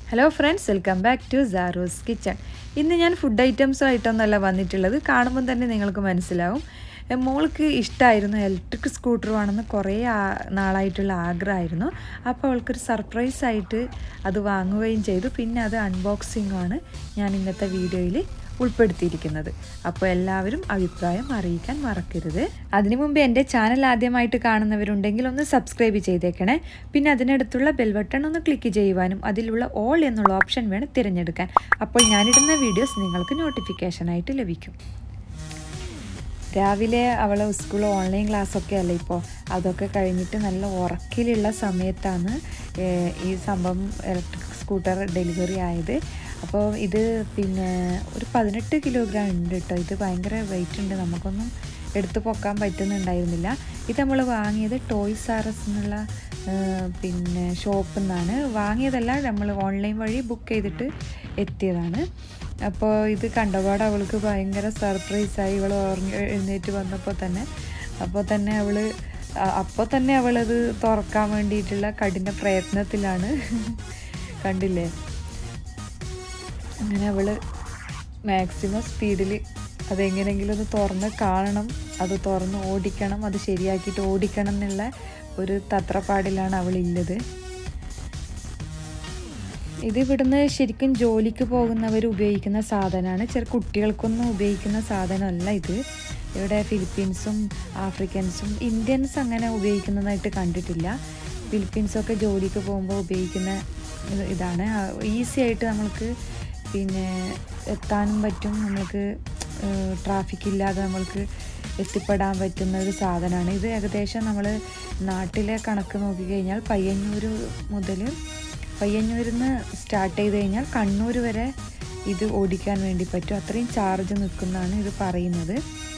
hello friends welcome back to Saru's kitchen ഇന്ന് ഞാൻ food items ആയിട്ടൊന്നല്ല വന്നിട്ടുള്ളത് കാണുമ്പോൾ തന്നെ നിങ്ങൾക്ക് മനസ്സിലാവും എ, മോൾക്ക് ഇഷ്ടമായിരുന്നു ഇലക്ട്രിക് സ്കൂട്ടർ വേണമെന്ന് കുറേ ആ- നാളായിട്ടുള്ള ആഗ്രഹമായിരുന്നു അപ്പോൾ അവൾക്കൊരു സർപ്രൈസ് ആയിട്ട് അത് വാങ്ങുകയും ചെയ്തു പിന്നെ അത് അൺബോക്സിങ്ങുമാണ് ഞാൻ ഇന്നത്തെ വീഡിയോയിൽ ഉൾപ്പെടുത്തിയിരിക്കുന്നത് അപ്പോൾ എല്ലാവരും അഭിപ്രായം അറിയിക്കാൻ മറക്കരുത് അതിനു മുമ്പ് എൻ്റെ ചാനൽ ആദ്യമായിട്ട് കാണുന്നവരുണ്ടെങ്കിൽ ഒന്ന് സബ്സ്ക്രൈബ് ചെയ്തേക്കണേ പിന്നെ അതിനടുത്തുള്ള ബെൽ ബട്ടൺ ഒന്ന് ക്ലിക്ക് ചെയ്യുവാനും അതിലുള്ള ഓൾ എന്നുള്ള ഓപ്ഷൻ വേണം തിരഞ്ഞെടുക്കാൻ അപ്പോൾ ഞാനിടുന്ന വീഡിയോസ് നിങ്ങൾക്ക് നോട്ടിഫിക്കേഷനായിട്ട് ലഭിക്കും രാവിലെ അവളെ സ്കൂൾ ഓൺലൈൻ ക്ലാസ്സൊക്കെ അല്ലേ ഇപ്പോൾ അതൊക്കെ കഴിഞ്ഞിട്ട് നല്ല ഉറക്കിലുള്ള സമയത്താണ് ഏഹ്, ഈ സംഭവം ഇലക്ട്രിക് സ്കൂട്ടർ ഡെലിവറി ആയത് അപ്പോൾ ഇത് പിന്നെ ഒരു പതിനെട്ട് കിലോഗ്രാം ഉണ്ട് കേട്ടോ ഇത് ഭയങ്കര വെയിറ്റ് ഉണ്ട് നമുക്കൊന്നും എടുത്തു പൊക്കാൻ പറ്റുന്നുണ്ടായിരുന്നില്ല ഇത് നമ്മൾ വാങ്ങിയത് ടോയ്സ് ആർ എസ് എന്നുള്ള ഏഹ്, പിന്നെ ഷോപ്പിൽ നിന്നാണ് വാങ്ങിയതല്ല നമ്മൾ ഓൺലൈൻ വഴി ബുക്ക് ചെയ്തിട്ട് എത്തിയതാണ് അപ്പോൾ ഇത് കണ്ടപാട് അവൾക്ക് ഭയങ്കര സർപ്രൈസായി ഇവൾ ഉറങ്ങി എഴുന്നേറ്റ് വന്നപ്പോൾ തന്നെ അപ്പോൾ തന്നെ അവൾ അപ്പോൾ തന്നെ അവളത് തുറക്കാൻ വേണ്ടിയിട്ടുള്ള കഠിന പ്രയത്നത്തിലാണ് കണ്ടില്ലേ അങ്ങനെ അവൾ മാക്സിമം സ്പീഡിൽ അതെങ്ങനെയെങ്കിലും ഒന്ന് തുറന്ന് കാണണം അത് തുറന്ന് ഓടിക്കണം അത് ശരിയാക്കിയിട്ട് ഓടിക്കണം എന്നുള്ള ഒരു തത്രപ്പാടിലാണ് അവളുള്ളത് ഇത് ഇവിടുന്ന് ശരിക്കും ജോലിക്ക് പോകുന്നവർ ഉപയോഗിക്കുന്ന സാധനമാണ് ചെറു കുട്ടികൾക്കൊന്നും ഉപയോഗിക്കുന്ന സാധനമല്ല ഇത് ഇവിടെ ഫിലിപ്പീൻസും ആഫ്രിക്കൻസും ഇന്ത്യൻസ് അങ്ങനെ ഉപയോഗിക്കുന്നതായിട്ട് കണ്ടിട്ടില്ല ഫിലിപ്പീൻസൊക്കെ ജോലിക്ക് പോകുമ്പോൾ ഉപയോഗിക്കുന്ന ഇത് ഇതാണ് ഈസി ആയിട്ട് നമ്മൾക്ക് പിന്നെ എത്താനും പറ്റും നമ്മൾക്ക് ട്രാഫിക് ഇല്ലാതെ നമ്മൾക്ക് എത്തിപ്പെടാൻ പറ്റുന്ന ഒരു സാധനമാണ് ഇത് ഏകദേശം നമ്മൾ നാട്ടിലെ കണക്ക് നോക്കിക്കഴിഞ്ഞാൽ പയ്യന്നൂർ മുതൽ പയ്യന്നൂരിൽ നിന്ന് സ്റ്റാർട്ട് ചെയ്ത് കഴിഞ്ഞാൽ കണ്ണൂർ വരെ ഇത് ഓടിക്കാൻ വേണ്ടി പറ്റും അത്രയും ചാർജ് നിൽക്കുന്നതാണ് ഇത് പറയുന്നത്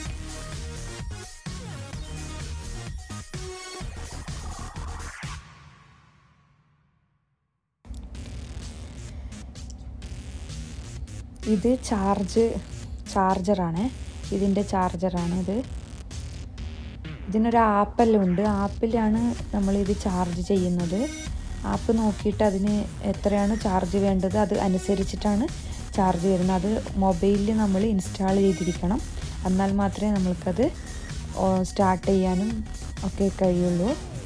ഇത് ചാർജ് ചാർജറാണ് ഇതിൻ്റെ ചാർജറാണ് ഇത് ഇതിനൊരു ആപ്പെല്ലാം ഉണ്ട് ആപ്പിലാണ് നമ്മളിത് ചാർജ് ചെയ്യുന്നത് ആപ്പ് നോക്കിയിട്ട് അതിന് എത്രയാണ് ചാർജ് വേണ്ടത് അത് അനുസരിച്ചിട്ടാണ് ചാർജ് വരുന്നത് അത് മൊബൈലിൽ നമ്മൾ ഇൻസ്റ്റാൾ ചെയ്തിരിക്കണം എന്നാൽ മാത്രമേ നമ്മൾക്കത് സ്റ്റാർട്ട് ചെയ്യാനും ഒക്കെ കഴിയുള്ളൂ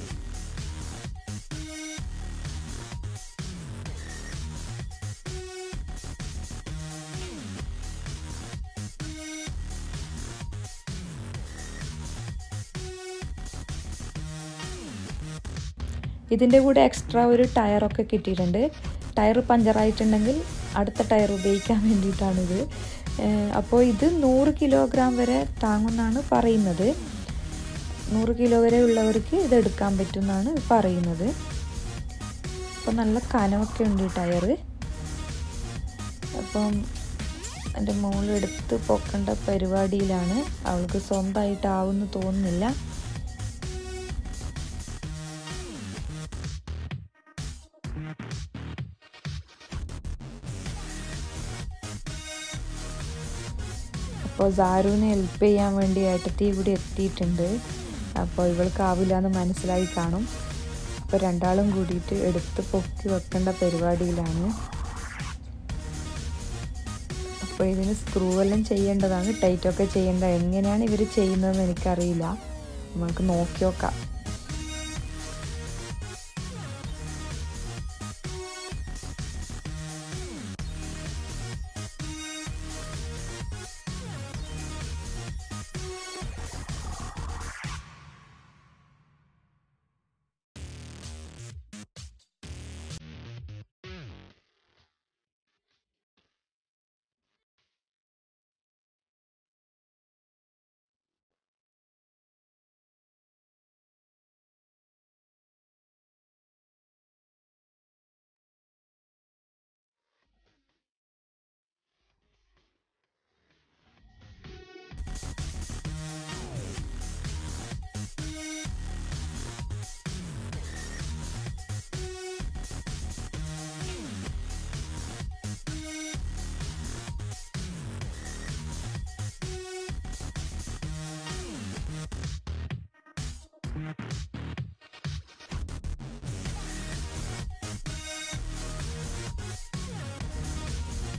ഇതിൻ്റെ കൂടെ എക്സ്ട്രാ ഒരു ടയറൊക്കെ കിട്ടിയിട്ടുണ്ട് ടയർ പഞ്ചറായിട്ടുണ്ടെങ്കിൽ അടുത്ത ടയർ ഉപയോഗിക്കാൻ വേണ്ടിയിട്ടാണിത് അപ്പോൾ ഇത് നൂറ് കിലോഗ്രാം വരെ താങ്ങുമെന്നാണ് പറയുന്നത് നൂറ് കിലോ വരെ ഉള്ളവർക്ക് ഇത് എടുക്കാൻ പറ്റുമെന്നാണ് പറയുന്നത് അപ്പോൾ നല്ല കനമൊക്കെ ഉണ്ട് ഈ ടയർ അപ്പം എൻ്റെ മോളെടുത്ത് പൊക്കേണ്ട പരിപാടിയിലാണ് അവൾക്ക് സ്വന്തമായിട്ടാവുമെന്ന് തോന്നുന്നില്ല അപ്പോൾ സാറുവിനെ ഹെൽപ്പ് ചെയ്യാൻ വേണ്ടി ഏട്ടത്തി ഇവിടെ എത്തിയിട്ടുണ്ട് അപ്പോൾ ഇവൾക്ക് ആവില്ല എന്ന് മനസ്സിലായി കാണും അപ്പോൾ രണ്ടാളും കൂടിയിട്ട് എടുത്ത് പൊക്കി വെക്കേണ്ട പരിപാടിയിലാണ് അപ്പോൾ ഇതിന് സ്ക്രൂ എല്ലാം ചെയ്യേണ്ടതാണ് ടൈറ്റൊക്കെ ചെയ്യേണ്ടത് എങ്ങനെയാണ് ഇവർ ചെയ്യുന്നതെന്ന് എനിക്കറിയില്ല നമുക്ക് നോക്കി നോക്കാം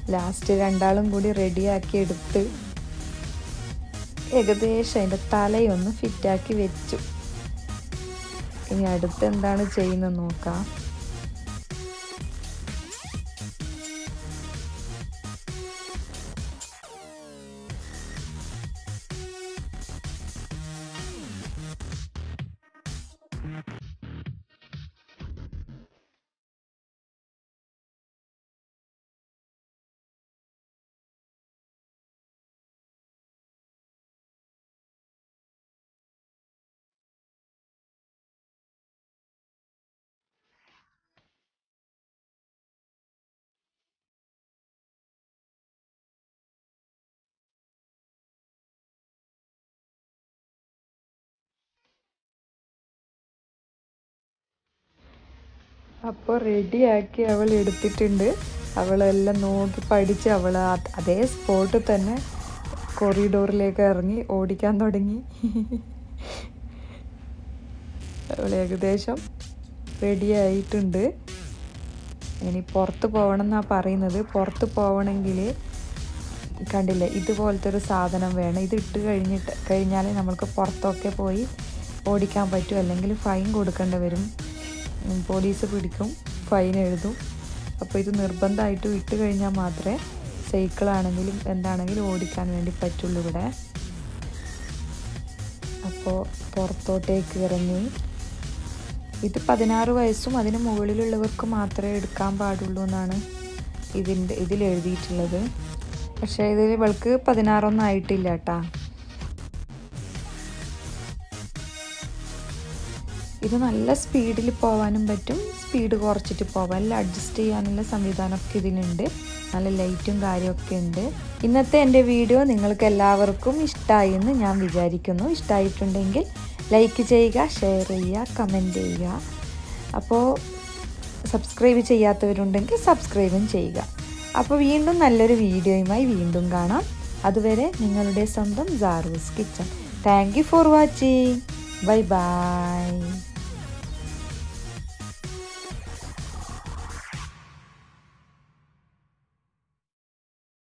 ലാസ്റ്റ് രണ്ടാളും കൂടി റെഡിയാക്കി എടുത്ത് ഏകദേശം അതിൻ്റെ തലയൊന്ന് ഫിറ്റാക്കി വെച്ചു ഇനി അടുത്ത് എന്താണ് ചെയ്യുന്നത് നോക്കാം അപ്പോൾ റെഡിയാക്കി അവൾ എടുത്തിട്ടുണ്ട് അവളെല്ലാം നോക്കി പഠിച്ച് അവൾ അതേ സ്പോട്ടിൽ തന്നെ കൊറിഡോറിലേക്ക് ഇറങ്ങി ഓടിക്കാൻ തുടങ്ങി അവൾ ഏകദേശം റെഡി ആയിട്ടുണ്ട് ഇനി പുറത്ത് പോകണം എന്നാണ് പറയുന്നത് പുറത്ത് പോകണമെങ്കിൽ കണ്ടില്ലേ ഇതുപോലത്തെ ഒരു സാധനം വേണം ഇത് ഇട്ട് കഴിഞ്ഞിട്ട് കഴിഞ്ഞാൽ നമ്മൾക്ക് പുറത്തൊക്കെ പോയി ഓടിക്കാൻ പറ്റും അല്ലെങ്കിൽ ഫൈൻ കൊടുക്കേണ്ടി വരും പോലീസ് പിടിക്കും ഫൈൻ എഴുതും അപ്പോൾ ഇത് നിർബന്ധമായിട്ടും ഇട്ട് കഴിഞ്ഞാൽ മാത്രമേ സൈക്കിളാണെങ്കിലും എന്താണെങ്കിലും ഓടിക്കാൻ വേണ്ടി പറ്റുള്ളൂ ഇവിടെ അപ്പോൾ പുറത്തോട്ടേക്ക് ഇറങ്ങി ഇത് പതിനാറ് വയസ്സും അതിന് മുകളിലുള്ളവർക്ക് മാത്രമേ എടുക്കാൻ പാടുള്ളൂ എന്നാണ് ഇതിൻ്റെ ഇതിൽ എഴുതിയിട്ടുള്ളത് പക്ഷേ ഇതിൽ ഇവൾക്ക് പതിനാറൊന്നും ആയിട്ടില്ല കേട്ടാ ഇത് നല്ല സ്പീഡിൽ പോകാനും പറ്റും സ്പീഡ് കുറച്ചിട്ട് പോകാം എല്ലാം അഡ്ജസ്റ്റ് ചെയ്യാനുള്ള സംവിധാനമൊക്കെ ഇതിനുണ്ട് നല്ല ലൈറ്റും കാര്യമൊക്കെ ഉണ്ട് ഇന്നത്തെ എൻ്റെ വീഡിയോ നിങ്ങൾക്ക് എല്ലാവർക്കും ഇഷ്ടമായി എന്ന് ഞാൻ വിചാരിക്കുന്നു ഇഷ്ടമായിട്ടുണ്ടെങ്കിൽ ലൈക്ക് ചെയ്യുക ഷെയർ ചെയ്യുക കമൻറ്റ് ചെയ്യുക അപ്പോൾ സബ്സ്ക്രൈബ് ചെയ്യാത്തവരുണ്ടെങ്കിൽ സബ്സ്ക്രൈബും ചെയ്യുക അപ്പോൾ വീണ്ടും നല്ലൊരു വീഡിയോയുമായി വീണ്ടും കാണാം അതുവരെ നിങ്ങളുടെ സ്വന്തം Jaru's kitchen thank you for watching bye by